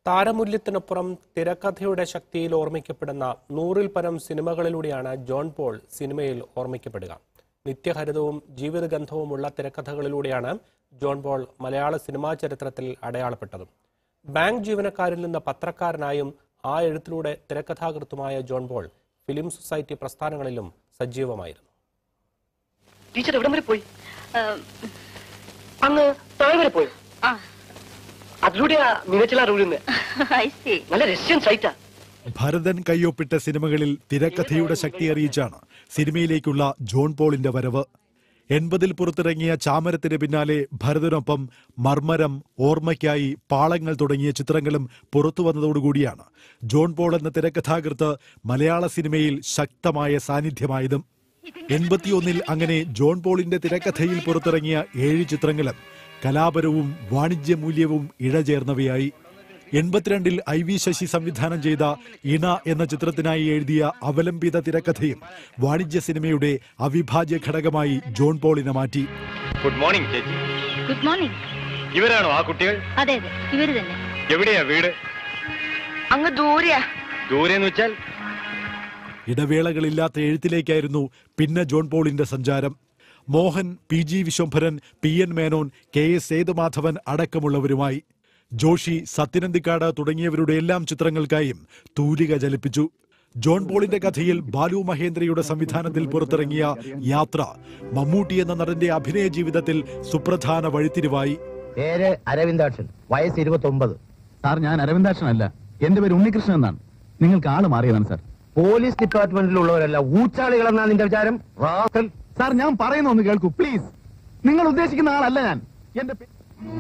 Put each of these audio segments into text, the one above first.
താരമൂല്യത്തിനപ്പുറം തിരക്കഥയുടെ ശക്തിയിൽ ഓർമ്മിക്കപ്പെടുന്ന നൂറിൽ പരം സിനിമകളിലൂടെയാണ് ജോൺ പോൾ സിനിമയിൽ ഓർമ്മിക്കപ്പെടുക നിത്യഹരിതവും ജീവിതഗന്ധവുമുള്ള തിരക്കഥകളിലൂടെയാണ് ജോൺ പോൾ മലയാള സിനിമാ ചരിത്രത്തിൽ അടയാളപ്പെട്ടതും ബാങ്ക് ജീവനക്കാരിൽ നിന്ന് പത്രക്കാരനായും ആ എഴുത്തിലൂടെ തിരക്കഥാകൃത്തുമായ ജോൺ പോൾ ഫിലിം സൊസൈറ്റി പ്രസ്ഥാനങ്ങളിലും സജീവമായിരുന്നു ടീച്ചർ എവിടം വരെ പോയി അങ്ങ് താഴെ വരെ പോയി ആ അതിലൂടെയാ മികച്ചില റൂളിന്ന് ഐ സി നല്ല രഹസ്യം സൈറ്റാ ഭരതൻ കയ്യൊപ്പിട്ട സിനിമകളിൽ തിരക്കഥയുടെ ശക്തി അറിയിച്ചാണ് സിനിമയിലേക്കുള്ള ജോൺ പോളിന്റെ വരവ് എൺപതിൽ പുറത്തിറങ്ങിയ ചാമരത്തിന് പിന്നാലെ ഭരതനൊപ്പം മർമരം ഓർമ്മയ്ക്കായി പാളങ്ങൾ തുടങ്ങിയ ചിത്രങ്ങളും പുറത്തു വന്നതോടുകൂടിയാണ് ജോൺ പോൾ എന്ന തിരക്കഥാകൃത്ത് മലയാള സിനിമയിൽ ശക്തമായ സാന്നിധ്യമായതും എൺപത്തിയൊന്നിൽ അങ്ങനെ ജോൺ പോളിന്റെ തിരക്കഥയിൽ പുറത്തിറങ്ങിയ ഏഴ് ചിത്രങ്ങളും കലാപരവും വാണിജ്യമൂല്യവും ഇഴചേർന്നവയായി എൺപത്തിരണ്ടിൽ ഐ വി ശശി സംവിധാനം ചെയ്ത ഇണ എന്ന ചിത്രത്തിനായി എഴുതിയ അവലംബിത തിരക്കഥയും വാണിജ്യ സിനിമയുടെ അവിഭാജ്യ ഘടകമായി ജോൺ പോളിനെ മാറ്റി ഗുഡ് മോർണിംഗ് ചേച്ചി ഗുഡ് മോർണിംഗ് ഇവരാണോ ആ കുട്ടികൾ അതെ അതെ ഇവര് തന്നെ എവിടെയാ വീട് അങ്ങ് ദൂരെയാ ദൂരെന്ന് വെച്ചാൽ ഇടവേളകളില്ലാത്ത എഴുത്തിലേക്കായിരുന്നു പിന്നെ ജോൺ പോളിന്റെ സഞ്ചാരം Mohan P G Viswambharan P N Menon K S Sethumadhavan അടക്കമുള്ളവരുമായി ജോഷി സത്യനന്ദിക്കാട് തുടങ്ങിയവരുടെ എല്ലാം ചിത്രങ്ങൾക്കായും തൂലിക ചലിപ്പിച്ചു ജോൺ പോളിന്റെ കഥയിൽ ബാലു മഹേന്ദ്രയുടെ സംവിധാനത്തിൽ പുറത്തിറങ്ങിയ യാത്ര മമ്മൂട്ടി എന്ന നടന്റെ അഭിനയ ജീവിതത്തിൽ സുപ്രധാന വഴിത്തിരിവായി പേര് അരവിന്ദാക്ഷൻ വയസ്സ് ഇരുപത്തി ഒമ്പത് സാർ ഞാൻ അരവിന്ദാക്ഷനല്ല എന്റെ പേര് ഉണ്ണികൃഷ്ണൻ എന്നാണ് നിങ്ങൾക്ക് ആള് മാറിയതാണ് സാർ പോലീസ് ഡിപ്പാർട്ട്മെന്റിലുള്ളവരല്ല ഊച്ചാളികളെന്നാ നിന്റെ വിചാരം റാസൽ സാർ ഞാൻ പറയുന്ന ഒന്ന് കേൾക്കൂ പ്ലീസ് നിങ്ങൾ ഉദ്ദേശിക്കുന്ന ആളല്ല ഞാൻ എന്റെ പേ-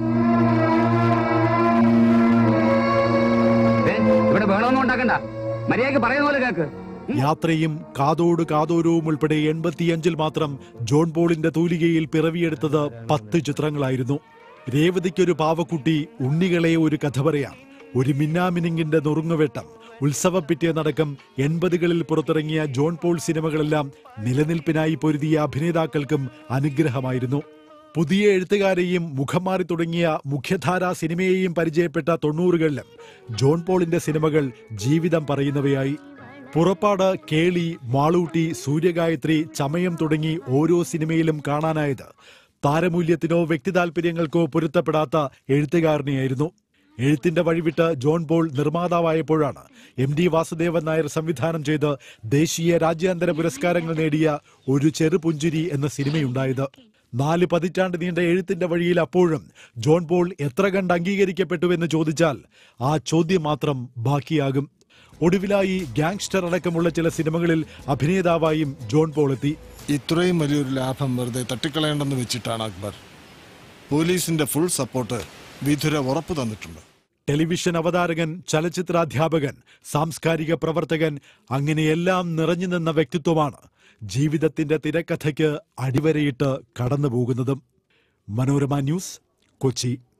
ഇവിടെ ബഹളമൊന്നും ഉണ്ടാക്കണ്ട മര്യാദക്ക് പറയുന്ന പോലെ കേക്ക് യാത്രയും കാതോട് കാതോരവും ഉൾപ്പെടെ എൺപത്തിയഞ്ചിൽ മാത്രം ജോൺ പോളിന്റെ തൂലികയിൽ പിറവിയെടുത്തത് പത്ത് ചിത്രങ്ങളായിരുന്നു രേവതിക്കൊരു പാവക്കുട്ടി ഉണ്ണികളെ ഒരു കഥ പറയാം ഒരു മിന്നാമിനിങ്ങിന്റെ നുറുങ്ങുവെട്ടം ഉത്സവപ്പിറ്റേന്നടക്കം എൺപതുകളിൽ പുറത്തിറങ്ങിയ ജോൺ പോൾ സിനിമകളെല്ലാം നിലനിൽപ്പിനായി പൊരുതിയ അഭിനേതാക്കൾക്കും അനുഗ്രഹമായിരുന്നു പുതിയ എഴുത്തുകാരെയും മുഖം മാറി തുടങ്ങിയ മുഖ്യധാരാ സിനിമയെയും പരിചയപ്പെട്ട തൊണ്ണൂറുകളിലും ജോൺ പോളിന്റെ സിനിമകൾ ജീവിതം പറയുന്നവയായി പുറപ്പാട് കേളി മാളൂട്ടി സൂര്യഗായത്രി ചമയം തുടങ്ങി ഓരോ സിനിമയിലും കാണാനായത് താരമൂല്യത്തിനോ വ്യക്തിതാൽപര്യങ്ങൾക്കോ പൊരുത്തപ്പെടാത്ത എഴുത്തുകാരനെയായിരുന്നു എഴുത്തിന്റെ വഴിവിട്ട് ജോൺ പോൾ നിർമ്മാതാവായപ്പോഴാണ് എം ഡി വാസുദേവൻ നായർ സംവിധാനം ചെയ്ത് ദേശീയ രാജ്യാന്തര പുരസ്കാരങ്ങൾ നേടിയ ഒരു ചെറുപുഞ്ചിരി എന്ന സിനിമയുണ്ടായത് നാല് പതിറ്റാണ്ട് നീണ്ട എഴുത്തിന്റെ വഴിയിൽ അപ്പോഴും ജോൺ പോൾ എത്ര കണ്ട് അംഗീകരിക്കപ്പെട്ടുവെന്ന് ചോദിച്ചാൽ ആ ചോദ്യം മാത്രം ബാക്കിയാകും ഒടുവിലായി ഗാങ്സ്റ്റർ അടക്കമുള്ള ചില സിനിമകളിൽ അഭിനേതാവായും ജോൺ പോൾ എത്തി ഇത്രയും വലിയൊരു ലാഭം വെറുതെ തട്ടിക്കളയേണ്ടെന്ന് വെച്ചിട്ടാണ് അക്ബർ പോലീസിന്റെ ഫുൾ സപ്പോർട്ട് വിധുര ഉറപ്പു തന്നിട്ടുണ്ട് ടെലിവിഷൻ അവതാരകൻ ചലച്ചിത്രാധ്യാപകൻ സാംസ്കാരിക പ്രവർത്തകൻ അങ്ങനെയെല്ലാം നിറഞ്ഞു നിന്ന വ്യക്തിത്വമാണ് ജീവിതത്തിന്റെ തിരക്കഥയ്ക്ക് അടിവരയിട്ട് കടന്നുപോകുന്നതും മനോരമ ന്യൂസ് കൊച്ചി